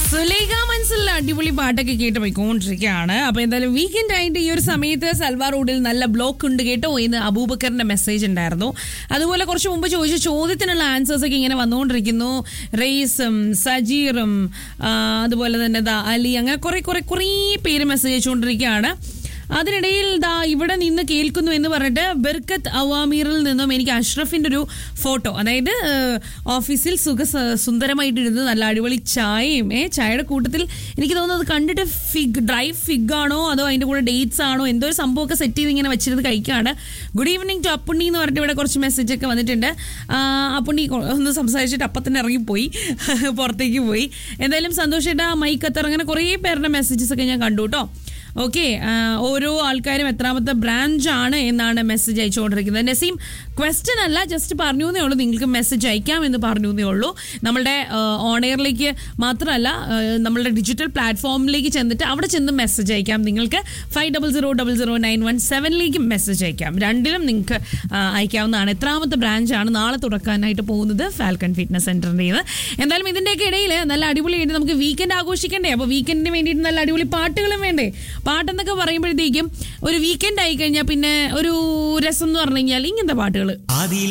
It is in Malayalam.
സുലേഖ മനസ്സിലുള്ള അടിപൊളി പാട്ടൊക്കെ കേട്ട് പോയിക്കൊണ്ടിരിക്കുകയാണ് അപ്പൊ എന്തായാലും വീക്കെൻഡ് ആയിട്ട് ഈ ഒരു സമയത്ത് സൽവാർ റോഡിൽ നല്ല ബ്ലോക്ക് ഉണ്ട് കേട്ടോ എന്ന് അബൂബക്കറിന്റെ മെസ്സേജ് ഉണ്ടായിരുന്നു അതുപോലെ കുറച്ച് മുമ്പ് ചോദിച്ച ചോദ്യത്തിനുള്ള ആൻസേഴ്സ് ഒക്കെ ഇങ്ങനെ വന്നുകൊണ്ടിരിക്കുന്നു റെയ്സും സജീറും ആ, അതുപോലെ തന്നെ ദാ അലി അങ്ങനെ കുറെ കുറെ കുറേ പേര് മെസ്സേജ് അയച്ചുകൊണ്ടിരിക്കുകയാണ് അതിനിടയിൽ ദാ ഇവിടെ നിന്ന് കേൾക്കുന്നു എന്ന് പറഞ്ഞിട്ട് ബെർക്കത്ത് അവാമീറിൽ നിന്നും എനിക്ക് അഷ്റഫിന്റെ ഒരു ഫോട്ടോ അതായത് ഏഹ്, ഓഫീസിൽ സുഖ സ- സുന്ദരമായിട്ടിരുന്ന് നല്ല അടിപൊളി ചായയും ഏ ചായയുടെ കൂട്ടത്തിൽ എനിക്ക് തോന്നുന്നത് കണ്ടിട്ട് ഫിഗ് ഡ്രൈ ഫിഗ് ആണോ അതോ അതിന്റെ കൂടെ ഡേറ്റ്സ് ആണോ എന്തോ ഒരു സംഭവമൊക്കെ സെറ്റ് ചെയ്ത് ഇങ്ങനെ വെച്ചിരുന്ന് കഴിക്കുകയാണ് ഗുഡ് ഈവനിങ് ടു അപ്പുണ്ണി എന്ന് പറഞ്ഞിട്ട് ഇവിടെ കുറച്ച് മെസ്സേജ് ഒക്കെ വന്നിട്ടുണ്ട് ആ, അപ്പുണ്ണി കൊ- ഒന്ന് സംസാരിച്ചിട്ട് അപ്പം തന്നെ ഇറങ്ങിപ്പോയി പുറത്തേക്ക് പോയി എന്തായാലും സന്തോഷേട്ടാ മൈക്കത്തർ അങ്ങനെ കുറേ പേരുടെ മെസ്സേജസ് ഒക്കെ ഞാൻ കണ്ടു കേട്ടോ ഓക്കെ ഓരോ ആൾക്കാരും എത്രാമത്തെ ബ്രാഞ്ച് ആണ് എന്നാണ് മെസ്സേജ് അയച്ചുകൊണ്ടിരിക്കുന്നത് നസീം ക്വസ്റ്റ്യൻ അല്ല ജസ്റ്റ് പറഞ്ഞു എന്നേ ഉള്ളൂ നിങ്ങൾക്ക് മെസ്സേജ് അയക്കാം എന്ന് പറഞ്ഞു എന്നേ ഉള്ളൂ നമ്മളുടെ ഓൺ എയറിലേക്ക് മാത്രമല്ല ആ, നമ്മളുടെ ഡിജിറ്റൽ പ്ലാറ്റ്ഫോമിലേക്ക് ചെന്നിട്ട് അവിടെ ചെന്ന് മെസ്സേജ് അയക്കാം നിങ്ങൾക്ക് five double zero double zero nine one സെവനിലേക്ക് മെസ്സേജ് അയക്കാം രണ്ടിലും നിങ്ങൾക്ക് ആ, അയക്കാവുന്നതാണ് എത്രാമത്തെ ബ്രാഞ്ചാണ് നാളെ തുറക്കാനായിട്ട് പോകുന്നത് ഫാൽക്കൺ ഫിറ്റ്നസ് സെന്ററിൻ്റെത് എന്തായാലും ഇതിൻ്റെയൊക്കെ ഇടയിൽ നല്ല അടിപൊളിയായിട്ട് നമുക്ക് വീക്കെൻഡ് ആഘോഷിക്കണ്ടേ അപ്പോൾ വീക്കെൻഡിന് വേണ്ടിയിട്ട് നല്ല അടിപൊളി പാട്ടുകളും വേണ്ടേ പാട്ടെന്നൊക്കെ പറയുമ്പോഴത്തേക്കും ഒരു വീക്കെൻഡ് ആയി കഴിഞ്ഞാൽ പിന്നെ ഒരു രസം എന്ന് പറഞ്ഞു കഴിഞ്ഞാൽ ഇങ്ങനത്തെ പാട്ടുകൾ ആദിയിൽ